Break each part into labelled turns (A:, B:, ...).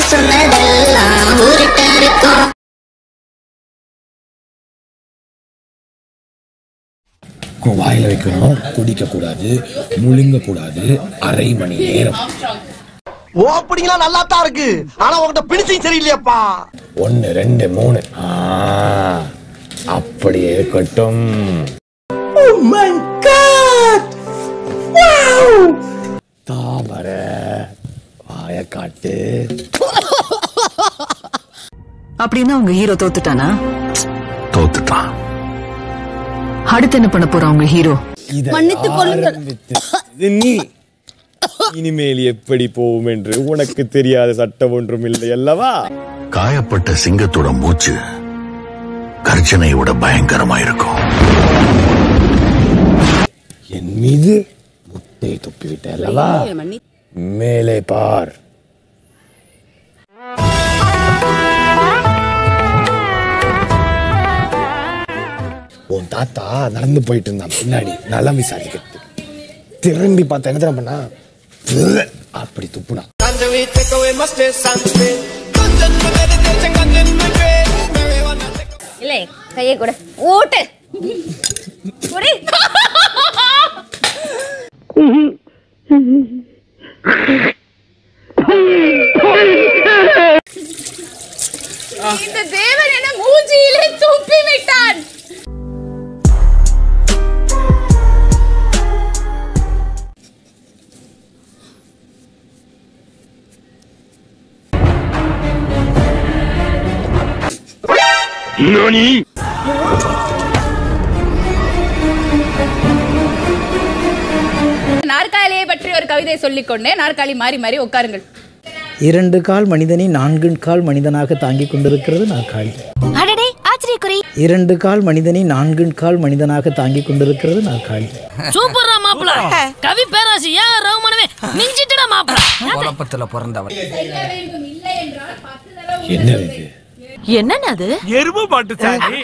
A: சொன்னதெல்லாம் ஊருட்ட இருக்கும்
B: வாயில வைக்கணும் குடிக்க கூடாது முழுங்க கூடாது அரை மணி நேரம்
C: ஓப்பனிங்லாம் நல்லா தான் இருக்கு ஆனா உன்கிட்ட பிடிச்சும் சரியில்லையாப்பா
B: ஒன்னு ரெண்டு மூணு ஆ, அப்படியே இருக்கட்டும் தாமர வாய காட்டு
D: அப்படின்னா உங்க ஹீரோ தோத்துட்டானா
B: தோத்துட்டான்
D: அடுத்து என்ன பண்ண போறா உங்க ஹீரோ
B: இதை
E: மன்னித்துக் கொள்ளுங்கள்.
B: ஆரம்பித்து நீ இனிமேல் எப்படி போகும் என்று உனக்கு தெரியாத சட்டம் ஒன்றும் இல்லை அல்லவா
F: காயப்பட்ட சிங்கத்தோட மூச்சு கர்ஜனையை விட பயங்கரமா இருக்கும்
B: என் மீது முட்டை துப்பிவிட்ட அல்லவா மேலே பார் உன் தாத்தா நடந்து போயிட்டு இருந்தான் பின்னாடி நலம் விசாரிக்கிறது திரும்பி பார்த்தா என்ன தெரியுமா பண்ணா "உவ்வு" அப்படி துப்புனா
E: இல்லை கையை கூட ஊட்டு குடி
G: இந்த தேவன் என மூஞ்சியிலே துப்பி விட்டான் நாற்காலியை பற்றி ஒரு கவிதை சொல்லிக் கொண்டேன் நாற்காலி மாறி மாறி உட்காருங்கள்
H: இரண்டு கால் மனிதனை நான்கு கால் மனிதனாக தாங்கிக் கொண்டிருக்கிறது நாற்காலி
E: அடடே ஆச்சரியக்குறி
H: இரண்டு கால் மனிதனை நான்கு கால் மனிதனாக தாங்கிக் கொண்டிருக்கிறது நாற்காலி
I: சூப்பரா மாப்பிள கவி பேராசி ஏன் ரகுமானவே மிஞ்சிட்டடா மாப்பிள
J: குழப்பத்துல பிறந்தவன்
B: என்ன இது
I: என்னன்னு அது
J: எருமை மாட்டு சாணி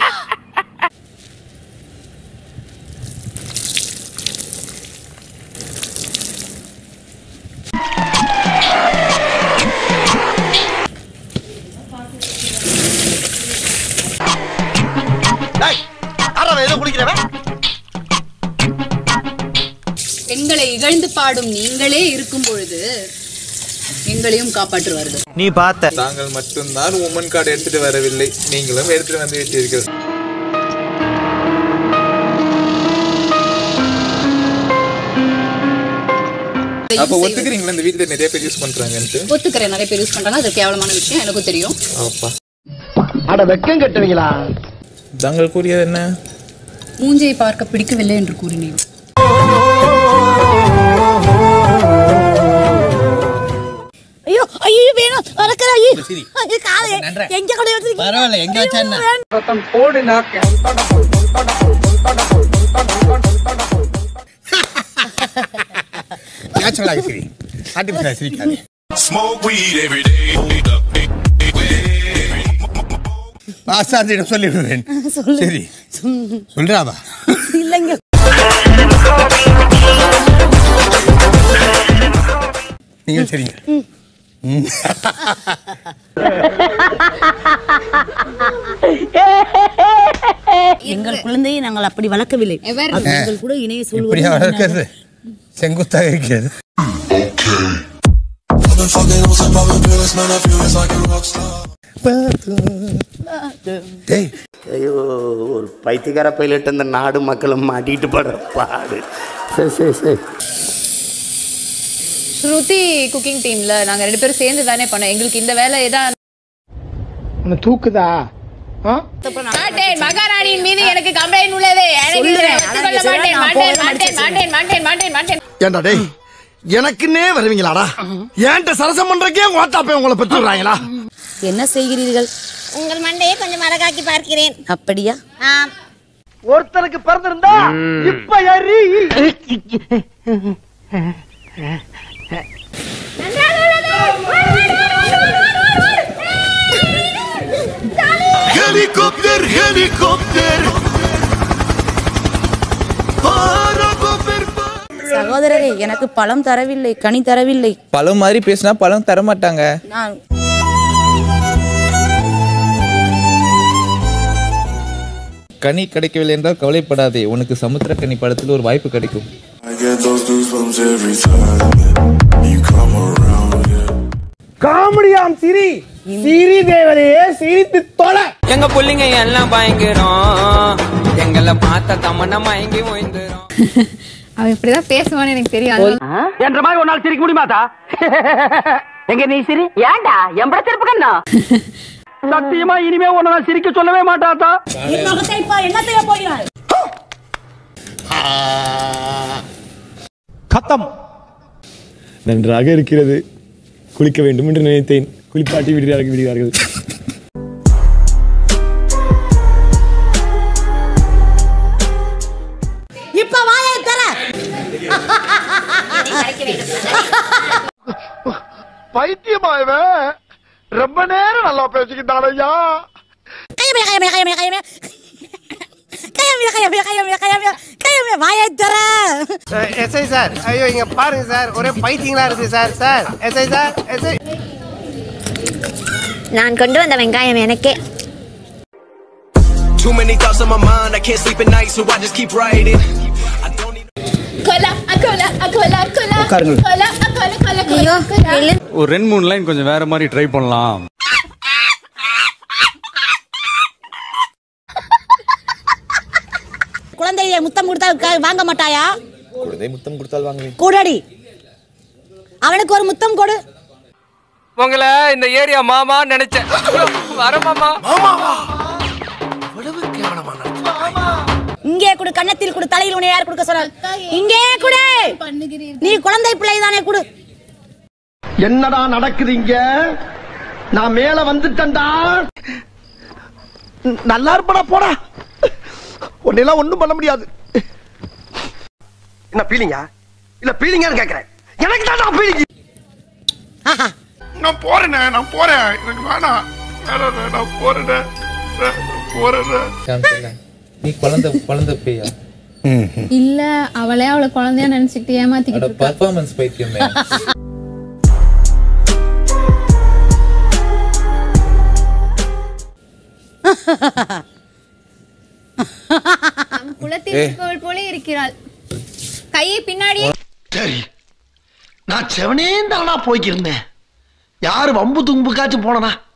C: ஏதோ குளிக்கிறவன்
G: பெண்களை இகழ்ந்து பாடும் நீங்களே இருக்கும் பொழுது எங்களையும் காப்பாற்றுவார்கள்
J: நீ பார்த்த
K: தாங்கள் மட்டும்தான் உமன் கார்டு எடுத்துட்டு வரவில்லை நீங்களும் எடுத்துட்டு வந்து விட்டீர்கள் அப்ப ஒத்துக்கிறீங்களா இந்த வீட்டுல நிறைய பேர் யூஸ் பண்றாங்கன்ட்டு
G: ஒத்துக்கிறேன் நிறைய பேர் யூஸ் பண்றாங்க அது கேவலமான விஷயம் எனக்கும் தெரியும்
K: அப்பா
C: அட வெக்கம் கட்டுவீங்களா
K: தாங்கள் கூறியது என்ன
G: மூஞ்சையை பார்க்க பிடிக்கவில்லை என்று கூறினேன்
E: ஐயோ ஐயோ வேணும் வளர்க்கிற ஐயோ ஐயோ, காது எங்க கொண்டு வந்து
J: பரவாயில்ல எங்க வச்சா என்ன
B: நேச்சுரலாக சிரி ஆர்டிஃபிஷியலாக சிரிக்காது ஆசாந்தியிடம் சொல்லிவிடுவேன் சரி சொல்றாவா
E: இல்லைங்க
B: நீங்கள் சரிங்க ம்.
E: எங்கள் குழந்தையை நாங்கள் அப்படி வளர்க்கவில்லை அது நீங்கள் கூட இணைய
B: இப்படியா
E: சொல்வது
B: வளர்க்கிறது செங்குத்தாக இருக்கிறது டேய்
L: ஐயோ ஒரு பைத்தியக்கார பைலட் அந்த நாடு மக்களும் மாட்டிட்டு படுற பாடு சரி சரி சரி
G: ஸ்ருதி குக்கிங் டீம்ல நாங்க ரெண்டு பேரும் சேர்ந்து தானே பண்ணோம் எங்களுக்கு இந்த வேலை ஏதான்
C: தூக்குதா
G: மாட்டேன் மகாராணியின் மீது எனக்கு கம்ப்ளைண்ட் உள்ளது எனக்கு
E: சொல்லு.
G: இதை ஒத்துக்கொள்ள
E: அதான்
G: மாட்டேன்
E: நான்
G: மாட்டேன்
E: போக
G: மாட்டேன் மாட்டேன் மாட்டேன் மாட்டேன் மாட்டேன்
C: ஏண்டா டேய் எனக்குன்னே வருவீங்களாடா ஏன்ட்ட சரசம் பண்றக்கே ஓட்டாப்பே உங்களை பெற்று விடுறாங்களா
E: என்ன செய்கிறீர்கள்
A: உங்கள் மண்டையை கொஞ்சம் அழகாக்கி பார்க்கிறேன்
E: அப்படியா
A: ஆம்
C: ஒருத்தருக்கு பிறந்திருந்தா இப்ப எரி
F: ஹெலிகாப்டர் ஹெலிகாப்டர்
E: சகோதரரே எனக்கு பழம் தரவில்லை கனி தரவில்லை
K: பழம் மாதிரி பேசினா பழம் தர மாட்டாங்க
E: நான்
K: கனி கிடைக்கவில்லை என்றால் கவலைப்படாதே உனக்கு சமுத்திர கனி படத்தில் ஒரு வாய்ப்பு கிடைக்கும்
B: காமெடியாம் சிரி சிரி தேவதையே சிரித்து தொலை
J: எங்க புள்ளிங்க எல்லாம் பயங்கரம் எங்களை பார்த்த தமன்னா மயங்கி ஓய்ந்துரும்
G: அவன் இப்படிதான் பேசுவான்னு எனக்கு தெரியாது
J: என்ற மாதிரி ஒரு நாள் சிரிக்க முடியுமாதா எங்க நீ சிரி ஏன்டா எம்பட திருப்பு கண்ணா சத்தியமா இனிமே உன்னை நான் சிரிக்க சொல்லவே மாட்டாதா
E: என் முகத்தை இப்ப என்ன செய்ய போகிறாய்
B: கத்தம் நன்றாக இருக்கிறது குளிக்க வேண்டும் என்று நினைத்தேன் குளிப்பாட்டி விடுகிறார்கள் விடுகிறார்கள்
E: இப்ப வாயை தர
C: பைத்தியமா இவன் ரொம்ப நேரம் நல்லா பேசிக்கிட்டான் ஐயா
E: கையமே கையமே கையமே கையமே கையமே கையமே கையமே கையமே கையமே வாயை தர
J: எஸ்ஐ சார் ஐயோ இங்க பாருங்க சார் ஒரே பைத்தியங்களா இருக்கு sir sir SI sir SI
A: நான் கொண்டு வந்த வெங்காயம் எனக்கே
J: Too many thoughts on my mind, I can't sleep at night, so I just keep writing.
G: கொலா Akola Akola கொலா
H: உட்காருங்கள்.
G: கொலா Akola கொலா
A: ஐயோ வெள்ளு
K: ஒரு ரெண்டு மூணு லைன் கொஞ்சம் வேற மாதிரி ட்ரை பண்ணலாம்
E: குழந்தைய முத்தம் கொடுத்தா க- வாங்க மாட்டாயா
K: குழந்தை முத்தம் கொடுத்தால் வாங்குவேன்
E: கூடடி அவனுக்கு ஒரு முத்தம் கொடு
J: உங்களை இந்த ஏரியா மாமா நினைச்சேன் வர மாமா
E: இங்கே கொடு கன்னத்தில் கொடு தலையில் உன்னை யார் கொடுக்க சொன்ன இங்கே கொடு நீ குழந்தை பிள்ளை தானே கொடு
C: என்னடா நடக்குது இங்க நான் மேல வந்துட்டேன்டா நல்லா இருப்படா போடா உன்னெல்லாம் ஒண்ணும் பண்ண முடியாது என்ன பீலிங்கா இல்ல பீலிங்கான்னு கேக்குறேன் எனக்கு தான் பீலிங்
F: நான் போறேனே நான் போறேன் எனக்கு வேணாம் வேணாம், நான் போறேனே போறேனே
K: நீ குழந்தை குழந்தை பேயா
G: இல்ல அவளே அவளை குழந்தையா நினைச்சுக்கிட்டு ஏமாத்திக்கிட்டு இருக்கா.
K: பர்ஃபார்மன்ஸ் பைத்தியமே
G: நம் குலத்தில் இருப்பவள் போல இருக்கிறாள் கையை பின்னாடி
C: சரி நான் செவனே தானா போய்க்கிருந்தேன் யாரு வம்பு தும்புக்காச்சும் போனனா